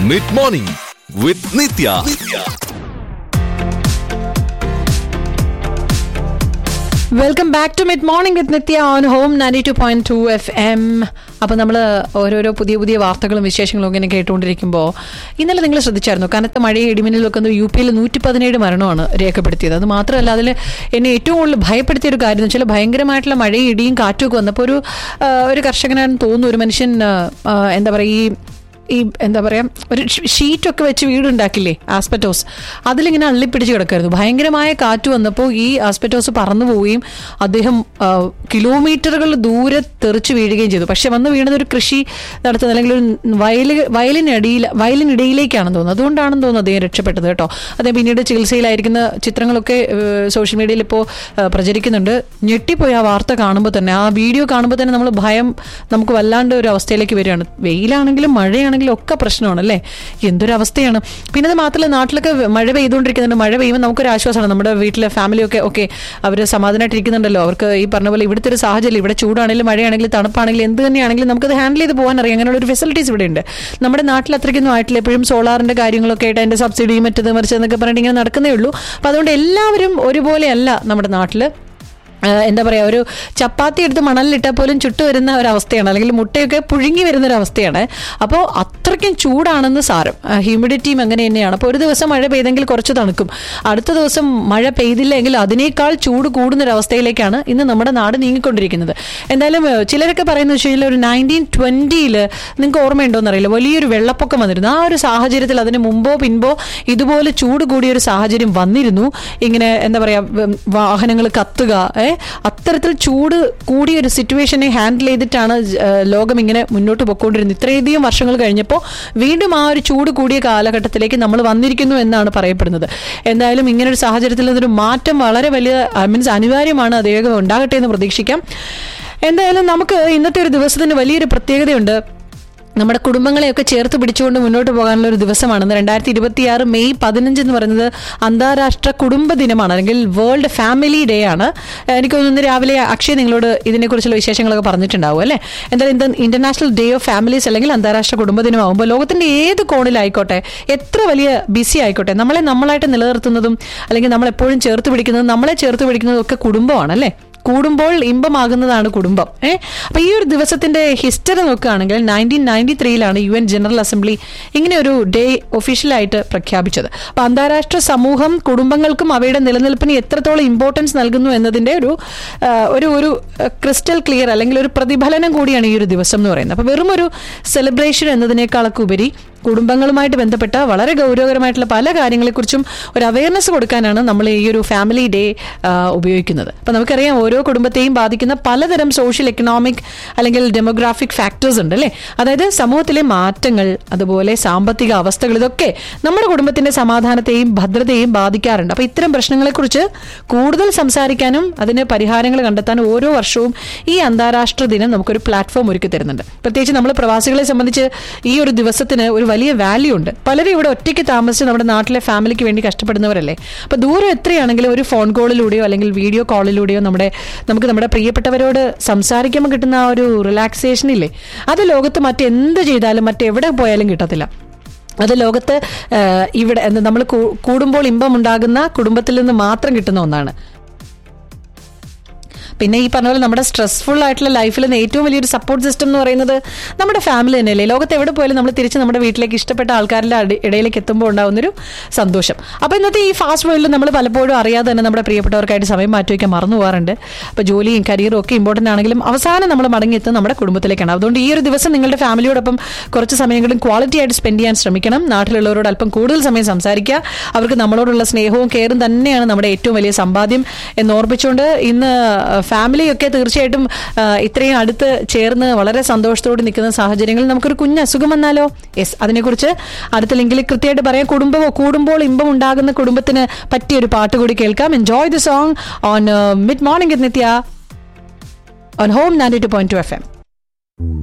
mid morning with Nithya welcome back to mid morning with Nithya on home ninety two point two F M അപ്പോൾ നമ്മൾ ഓരോരോ പുതിയ പുതിയ വാർത്തകളും വിശേഷങ്ങളും ഇങ്ങനെ കേട്ടുകൊണ്ടിരിക്കുമ്പോൾ ഇന്നലെ നിങ്ങൾ ശ്രദ്ധിച്ചായിരുന്നു കനത്ത മഴയും ഇടിമിന്നലൊക്കെ ഒന്ന് യു പിയിൽ നൂറ്റി പതിനേഴ് മരണമാണ് രേഖപ്പെടുത്തിയത് അത് മാത്രമല്ല അതിൽ എന്നെ ഏറ്റവും കൂടുതൽ ഭയപ്പെടുത്തിയ ഒരു കാര്യം എന്ന് വെച്ചാൽ ഭയങ്കരമായിട്ടുള്ള മഴയും ഇടിയും കാറ്റും ഒക്കെ വന്നപ്പോൾ ഒരു ആ, ഒരു കർഷകനാണെന്ന് തോന്നുന്നു ഒരു മനുഷ്യൻ ആ, ആ, എന്താ പറയുക ഈ ഈ എന്താ പറയാ ഒരു ഷീറ്റൊക്കെ വെച്ച് വീടുണ്ടാക്കില്ലേ ആസ്പെറ്റോസ് അതിലിങ്ങനെ അള്ളിപ്പിടിച്ച് കിടക്കായിരുന്നു ഭയങ്കരമായ കാറ്റ് വന്നപ്പോൾ ഈ ആസ്പെറ്റോസ് പറന്നു പോവുകയും അദ്ദേഹം ആ, കിലോമീറ്ററുകൾ ദൂരെ തെറിച്ച് വീഴുകയും ചെയ്തു പക്ഷെ വന്ന് വീണത് ഒരു കൃഷി നടത്തുന്ന അല്ലെങ്കിൽ ഒരു വയല് വയലിനടിയിൽ വയലിനിടയിലേക്കാണെന്ന് തോന്നുന്നു അതുകൊണ്ടാണെന്ന് തോന്നുന്നു അദ്ദേഹം രക്ഷപ്പെട്ടത് കേട്ടോ അദ്ദേഹം പിന്നീട് ചികിത്സയിലായിരിക്കുന്ന ചിത്രങ്ങളൊക്കെ സോഷ്യൽ മീഡിയയിൽ ഇപ്പോൾ പ്രചരിക്കുന്നുണ്ട് ഞെട്ടിപ്പോയി ആ വാർത്ത കാണുമ്പോൾ തന്നെ ആ വീഡിയോ കാണുമ്പോൾ തന്നെ നമ്മൾ ഭയം നമുക്ക് വല്ലാണ്ട് ഒരു അവസ്ഥയിലേക്ക് വരികയാണ് വെയിലാണെങ്കിലും മഴയാണെങ്കിലും ഒക്കെ പ്രശ്നമാണ് അല്ലേ എന്തൊരു അവസ്ഥയാണ് പിന്നെ അത് മാത്രമല്ല നാട്ടിലൊക്കെ മഴ പെയ്തുകൊണ്ടിരിക്കുന്നുണ്ട് മഴ പെയ്യുമ്പോൾ നമുക്കൊരു ആശ്വാസമാണ് നമ്മുടെ വീട്ടിലെ ഫാമിലിയൊക്കെ ഓക്കെ അവർ സമാധാനമായിട്ടിരിക്കുന്നുണ്ടല്ലോ അവർക്ക് ഈ പറഞ്ഞ പോലെ ഇവിടുത്തെ ഒരു സാഹചര്യം ഇവിടെ ചൂടാണെങ്കിലും മഴയാണെങ്കിലും തണുപ്പാണെങ്കിലും എന്ത് തന്നെയാണെങ്കിലും നമുക്കത് ഹാൻഡിൽ ചെയ്ത് പോകാൻ അറിയാം അങ്ങനെയുള്ള ഒരു ഫെസിലിറ്റീസ് ഇവിടെ ഉണ്ട് നമ്മുടെ നാട്ടിൽ അത്രയ്ക്കൊന്നും ആയിട്ടില്ല എപ്പോഴും സോളാറിന്റെ കാര്യങ്ങളൊക്കെ ആയിട്ട് അതിന്റെ സബ്സിഡി മറ്റത് മറിച്ച് എന്നൊക്കെ പറഞ്ഞിട്ട് ഇങ്ങനെ നടക്കുന്നേ ഉള്ളൂ അപ്പോൾ അതുകൊണ്ട് എല്ലാവരും ഒരുപോലെയല്ല നമ്മുടെ നാട്ടിൽ ആഹ് എന്താ പറയുക ഒരു ചപ്പാത്തി എടുത്ത് മണലിലിട്ടാൽ പോലും ചുട്ടു വരുന്ന ഒരവസ്ഥയാണ് അല്ലെങ്കിൽ മുട്ടയൊക്കെ പുഴുങ്ങി വരുന്ന ഒരു അവസ്ഥയാണ് അപ്പോൾ അത്രയ്ക്കും ചൂടാണെന്ന് സാരം ഹ്യൂമിഡിറ്റിയും അങ്ങനെ തന്നെയാണ് അപ്പോൾ ഒരു ദിവസം മഴ പെയ്തെങ്കിൽ കുറച്ച് തണുക്കും അടുത്ത ദിവസം മഴ പെയ്തില്ലെങ്കിൽ അതിനേക്കാൾ ചൂട് കൂടുന്ന ഒരു അവസ്ഥയിലേക്കാണ് ഇന്ന് നമ്മുടെ നാട് നീങ്ങിക്കൊണ്ടിരിക്കുന്നത് എന്തായാലും ഏഹ് ചിലരൊക്കെ പറയുന്നത് വെച്ച് കഴിഞ്ഞാൽ ഒരു നയൻറ്റീൻ ട്വൻറ്റിയിൽ നിങ്ങൾക്ക് ഓർമ്മയുണ്ടോന്ന് അറിയില്ല വലിയൊരു വെള്ളപ്പൊക്കം വന്നിരുന്നു ആ ഒരു സാഹചര്യത്തിൽ അതിന് മുമ്പോ പിൻപോ ഇതുപോലെ ചൂട് കൂടിയ ഒരു സാഹചര്യം വന്നിരുന്നു ഇങ്ങനെ എന്താ പറയുക വാഹനങ്ങൾ കത്തുക ഏ അത്തരത്തിൽ ചൂട് കൂടിയ ഒരു സിറ്റുവേഷനെ ഹാൻഡിൽ ചെയ്തിട്ടാണ് ഏഹ്, ലോകം ഇങ്ങനെ മുന്നോട്ട് പോയിക്കൊണ്ടിരുന്നത് ഇത്രയധികം വർഷങ്ങൾ കഴിഞ്ഞപ്പോൾ വീണ്ടും ആ ഒരു ചൂട് കൂടിയ കാലഘട്ടത്തിലേക്ക് നമ്മൾ വന്നിരിക്കുന്നു എന്നാണ് പറയപ്പെടുന്നത് എന്തായാലും ഇങ്ങനെ ഒരു സാഹചര്യത്തിൽ നിന്നൊരു മാറ്റം വളരെ വലിയ മീൻസ് അനിവാര്യമാണ് അത് വേഗം ഉണ്ടാകട്ടെ എന്ന് പ്രതീക്ഷിക്കാം എന്തായാലും നമുക്ക് ഇന്നത്തെ ഒരു ദിവസത്തിന് വലിയൊരു പ്രത്യേകതയുണ്ട് നമ്മുടെ കുടുംബങ്ങളെയൊക്കെ ചേർത്ത് പിടിച്ചുകൊണ്ട് മുന്നോട്ട് പോകാനുള്ള ഒരു ദിവസമാണ് രണ്ടായിരത്തി ഇരുപത്തിയാറ് മെയ് പതിനഞ്ച് എന്ന് പറയുന്നത് അന്താരാഷ്ട്ര കുടുംബ ദിനമാണ് അല്ലെങ്കിൽ വേൾഡ് ഫാമിലി ഡേ ആണ് ഏഹ് എനിക്ക് തോന്നുന്നു ഇന്ന് രാവിലെ അക്ഷയ് നിങ്ങളോട് ഇതിനെക്കുറിച്ചുള്ള വിശേഷങ്ങളൊക്കെ പറഞ്ഞിട്ടുണ്ടാവും അല്ലേ എന്തായാലും ഇത് ഇന്റർനാഷണൽ ഡേ ഓഫ് ഫാമിലീസ് അല്ലെങ്കിൽ അന്താരാഷ്ട്ര കുടുംബ ദിനമാകുമ്പോൾ ലോകത്തിന്റെ ഏത് കോണിലായിക്കോട്ടെ എത്ര വലിയ ബിസി ആയിക്കോട്ടെ നമ്മളെ നമ്മളായിട്ട് നിലനിർത്തുന്നതും അല്ലെങ്കിൽ നമ്മൾ എപ്പോഴും ചേർത്ത് പിടിക്കുന്നതും നമ്മളെ ചേർത്ത് പിടിക്കുന്നതും ഒക്കെ കുടുംബമാണ് അല്ലേ കൂടുമ്പോൾ ഇമ്പമാകുന്നതാണ് കുടുംബം ഏ അപ്പൊ ഈ ഒരു ദിവസത്തിന്റെ ഹിസ്റ്ററി നോക്കുകയാണെങ്കിൽ നയൻറ്റീൻ നയൻറ്റി ത്രീയിലാണ് യു എൻ ജനറൽ അസംബ്ലി ഇങ്ങനെ ഒരു ഡേ ഒഫീഷ്യലായിട്ട് പ്രഖ്യാപിച്ചത് അപ്പൊ അന്താരാഷ്ട്ര സമൂഹം കുടുംബങ്ങൾക്കും അവയുടെ നിലനിൽപ്പിന് എത്രത്തോളം ഇമ്പോർട്ടൻസ് നൽകുന്നു എന്നതിന്റെ ഒരു ആ, ഒരു ഒരു ക്രിസ്റ്റൽ ക്ലിയർ അല്ലെങ്കിൽ ഒരു പ്രതിഫലനം കൂടിയാണ് ഈ ഒരു ദിവസം എന്ന് പറയുന്നത് അപ്പൊ വെറും ഒരു സെലിബ്രേഷൻ എന്നതിനേക്കാളൊക്കെ ഉപരി കുടുംബങ്ങളുമായിട്ട് ബന്ധപ്പെട്ട വളരെ ഗൗരവകരമായിട്ടുള്ള പല കാര്യങ്ങളെക്കുറിച്ചും ഒരു അവയർനെസ് കൊടുക്കാനാണ് നമ്മൾ ഈ ഒരു ഫാമിലി ഡേ ഉപയോഗിക്കുന്നത് അപ്പം നമുക്കറിയാം ഓരോ കുടുംബത്തെയും ബാധിക്കുന്ന പലതരം സോഷ്യൽ എക്കണോമിക് അല്ലെങ്കിൽ ഡെമോഗ്രാഫിക് ഫാക്ടേഴ്സ് ഉണ്ട് അല്ലേ അതായത് സമൂഹത്തിലെ മാറ്റങ്ങൾ അതുപോലെ സാമ്പത്തിക അവസ്ഥകൾ ഇതൊക്കെ നമ്മുടെ കുടുംബത്തിന്റെ സമാധാനത്തെയും ഭദ്രതയെയും ബാധിക്കാറുണ്ട് അപ്പോൾ ഇത്തരം പ്രശ്നങ്ങളെക്കുറിച്ച് കൂടുതൽ സംസാരിക്കാനും അതിന് പരിഹാരങ്ങൾ കണ്ടെത്താനും ഓരോ വർഷവും ഈ അന്താരാഷ്ട്ര ദിനം നമുക്കൊരു പ്ലാറ്റ്ഫോം ഒരുക്കി തരുന്നുണ്ട് പ്രത്യേകിച്ച് നമ്മൾ പ്രവാസികളെ സംബന്ധിച്ച് ഈ ഒരു ദിവസത്തിന് ഒരു വലിയ വാല്യൂ ഉണ്ട് പലരും ഇവിടെ ഒറ്റയ്ക്ക് താമസിച്ച് നമ്മുടെ നാട്ടിലെ ഫാമിലിക്ക് വേണ്ടി കഷ്ടപ്പെടുന്നവരല്ലേ അപ്പൊ ദൂരം എത്രയാണെങ്കിലും ഒരു ഫോൺ കോളിലൂടെയോ അല്ലെങ്കിൽ വീഡിയോ കോളിലൂടെയോ നമ്മുടെ നമുക്ക് നമ്മുടെ പ്രിയപ്പെട്ടവരോട് സംസാരിക്കുമ്പോൾ കിട്ടുന്ന ആ ഒരു റിലാക്സേഷൻ ഇല്ലേ അത് ലോകത്ത് മറ്റെന്ത് ചെയ്താലും മറ്റെവിടെ പോയാലും കിട്ടത്തില്ല അത് ലോകത്ത് ആ, ഇവിടെ എന്താ നമ്മൾ കൂടുമ്പോൾ ഇമ്പം ഉണ്ടാകുന്ന കുടുംബത്തിൽ നിന്ന് മാത്രം കിട്ടുന്ന ഒന്നാണ് പിന്നെ ഈ പറഞ്ഞ പോലെ നമ്മുടെ സ്ട്രെസ്ഫുൾ ആയിട്ടുള്ള ലൈഫിൽ നിന്ന് ഏറ്റവും വലിയൊരു സപ്പോർട്ട് സിസ്റ്റം എന്ന് പറയുന്നത് നമ്മുടെ ഫാമിലി തന്നെയല്ലേ ലോകത്ത് എവിടെ പോയാലും നമ്മൾ തിരിച്ച് നമ്മുടെ വീട്ടിലേക്ക് ഇഷ്ടപ്പെട്ട ആൾക്കാരുടെ അടി- ഇടയിലേക്ക് എത്തുമ്പോൾ ഉണ്ടാകുന്നൊരു സന്തോഷം അപ്പോൾ ഇന്നത്തെ ഈ ഫാസ്റ്റ് വേൾഡിൽ നമ്മൾ പലപ്പോഴും അറിയാതെ തന്നെ നമ്മുടെ പ്രിയപ്പെട്ടവർക്കായിട്ട് സമയം മാറ്റിവെക്കാൻ മറന്നു പോകാറുണ്ട് അപ്പോൾ ജോലിയും കരിയറും ഒക്കെ ഇമ്പോർട്ടൻ്റ് ആണെങ്കിലും അവസാനം നമ്മൾ മടങ്ങിയെത്തുന്നത് നമ്മുടെ കുടുംബത്തിലേക്കാണ് അതുകൊണ്ട് ഈ ഒരു ദിവസം നിങ്ങളുടെ ഫാമിലിയോടൊപ്പം കുറച്ച് സമയങ്ങളും ക്വാളിറ്റി ആയിട്ട് സ്പെൻഡ് ചെയ്യാൻ ശ്രമിക്കണം നാട്ടിലുള്ളവരോട് അല്പം കൂടുതൽ സമയം സംസാരിക്കുക അവർക്ക് നമ്മളോടുള്ള സ്നേഹവും കെയറും തന്നെയാണ് നമ്മുടെ ഏറ്റവും വലിയ സമ്പാദ്യം എന്ന് ഓർപ്പിച്ചുകൊണ്ട് ഇന്ന് ഫാമിലിയൊക്കെ തീർച്ചയായിട്ടും ആ, ഇത്രയും അടുത്ത് ചേർന്ന് വളരെ സന്തോഷത്തോടെ നിൽക്കുന്ന സാഹചര്യങ്ങളിൽ നമുക്കൊരു കുഞ്ഞ് അസുഖം വന്നാലോ യെസ് അതിനെക്കുറിച്ച് അടുത്ത ലിങ്കിൽ കൃത്യമായിട്ട് പറയാം കുടുംബമോ കൂടുമ്പോൾ ഇമ്പം ഉണ്ടാകുന്ന കുടുംബത്തിന് പറ്റിയ ഒരു പാട്ട് കൂടി കേൾക്കാം enjoy the song on mid morning Nithya on home ninety two point two F M